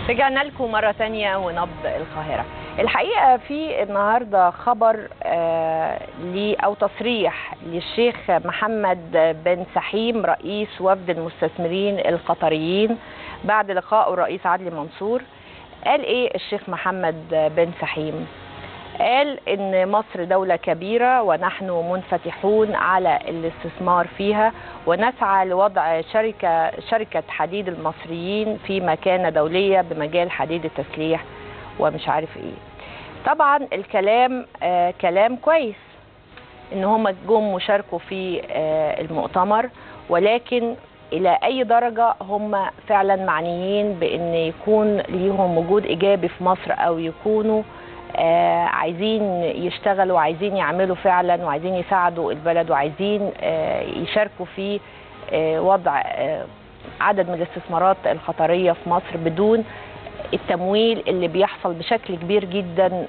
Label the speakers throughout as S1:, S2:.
S1: رجعنا لكم مرة تانية ونبض القاهرة الحقيقة في النهاردة خبر آه لي أو تصريح للشيخ محمد بن سحيم رئيس وفد المستثمرين القطريين بعد لقائه الرئيس عدلي منصور قال إيه الشيخ محمد بن سحيم قال إن مصر دولة كبيرة ونحن منفتحون على الاستثمار فيها ونسعى لوضع شركة شركة حديد المصريين في مكانة دولية بمجال حديد التسليح ومش عارف إيه. طبعا الكلام آه كلام كويس إن هم جم وشاركوا في آه المؤتمر ولكن إلى أي درجة هم فعلا معنيين بأن يكون ليهم وجود إيجابي في مصر أو يكونوا آه عايزين يشتغلوا وعايزين يعملوا فعلا وعايزين يساعدوا البلد وعايزين آه يشاركوا في آه وضع آه عدد من الاستثمارات الخطرية في مصر بدون التمويل اللي بيحصل بشكل كبير جدا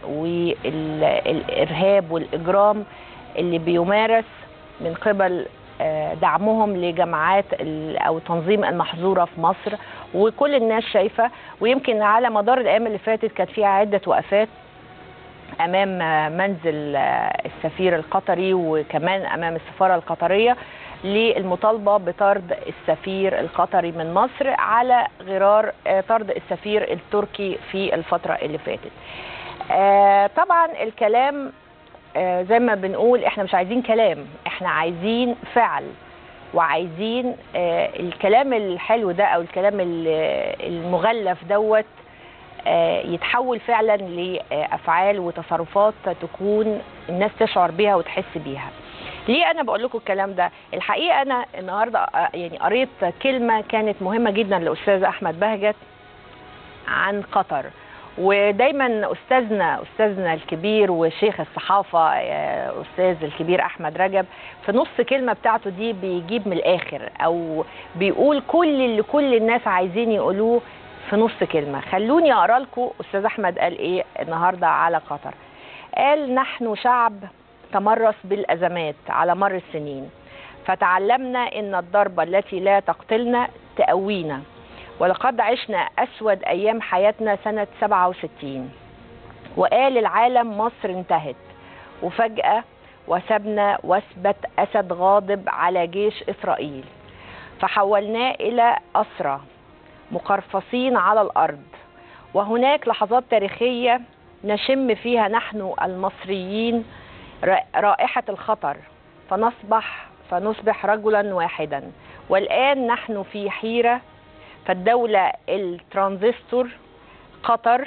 S1: والإرهاب والإجرام اللي بيمارس من قبل دعمهم لجماعات او تنظيم المحظوره في مصر وكل الناس شايفه ويمكن على مدار الايام اللي فاتت كانت فيها عده وقفات امام منزل السفير القطري وكمان امام السفاره القطريه للمطالبه بطرد السفير القطري من مصر على غرار طرد السفير التركي في الفتره اللي فاتت. طبعا الكلام زي ما بنقول احنا مش عايزين كلام احنا عايزين فعل وعايزين الكلام الحلو ده او الكلام المغلف دوت يتحول فعلا لافعال وتصرفات تكون الناس تشعر بيها وتحس بيها ليه انا بقول لكم الكلام ده الحقيقه انا النهارده يعني قريت كلمه كانت مهمه جدا لاستاذ احمد بهجت عن قطر ودايما استاذنا استاذنا الكبير وشيخ الصحافه استاذ الكبير احمد رجب في نص كلمه بتاعته دي بيجيب من الاخر او بيقول كل اللي كل الناس عايزين يقولوه في نص كلمه خلوني اقرا لكم استاذ احمد قال ايه النهارده على قطر قال نحن شعب تمرس بالازمات على مر السنين فتعلمنا ان الضربه التي لا تقتلنا تقوينا ولقد عشنا أسود أيام حياتنا سنة 67 وقال العالم مصر انتهت وفجأة وسبنا وثبة أسد غاضب على جيش إسرائيل فحولناه إلى أسرى مقرفصين على الأرض وهناك لحظات تاريخية نشم فيها نحن المصريين رائحة الخطر فنصبح فنصبح رجلا واحدا والآن نحن في حيرة فالدولة الترانزستور قطر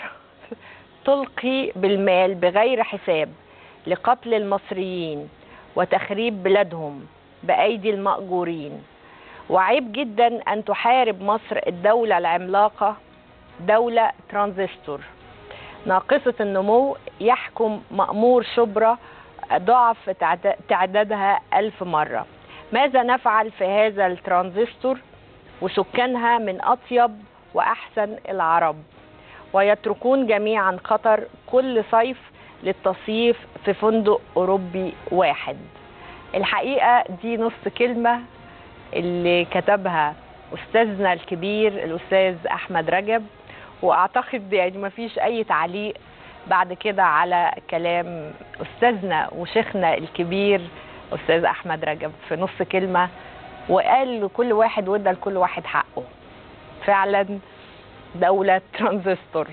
S1: تلقي بالمال بغير حساب لقتل المصريين وتخريب بلادهم بأيدي المأجورين وعيب جدا أن تحارب مصر الدولة العملاقة دولة ترانزستور ناقصة النمو يحكم مأمور شبرا ضعف تعدادها ألف مرة ماذا نفعل في هذا الترانزستور وسكانها من أطيب وأحسن العرب ويتركون جميعا قطر كل صيف للتصيف في فندق أوروبي واحد الحقيقة دي نص كلمة اللي كتبها أستاذنا الكبير الأستاذ أحمد رجب وأعتقد يعني ما فيش أي تعليق بعد كده على كلام أستاذنا وشيخنا الكبير أستاذ أحمد رجب في نص كلمة وقال لكل واحد وادى لكل واحد حقه فعلا دولة ترانزستور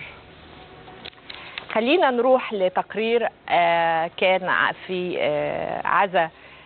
S1: خلينا نروح لتقرير كان في عزا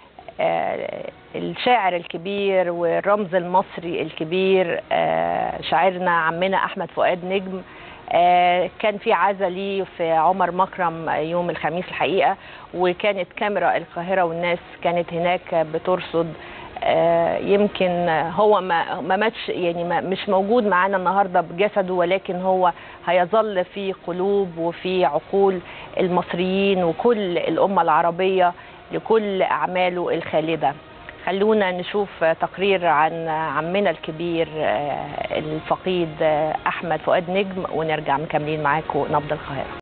S1: الشاعر الكبير والرمز المصري الكبير شاعرنا عمنا احمد فؤاد نجم كان في عزا ليه في عمر مكرم يوم الخميس الحقيقه وكانت كاميرا القاهره والناس كانت هناك بترصد يمكن هو ما ما ماتش يعني ما مش موجود معانا النهارده بجسده ولكن هو هيظل في قلوب وفي عقول المصريين وكل الامه العربيه لكل اعماله الخالده خلونا نشوف تقرير عن عمنا الكبير الفقيد احمد فؤاد نجم ونرجع مكملين معاكم نبض القاهره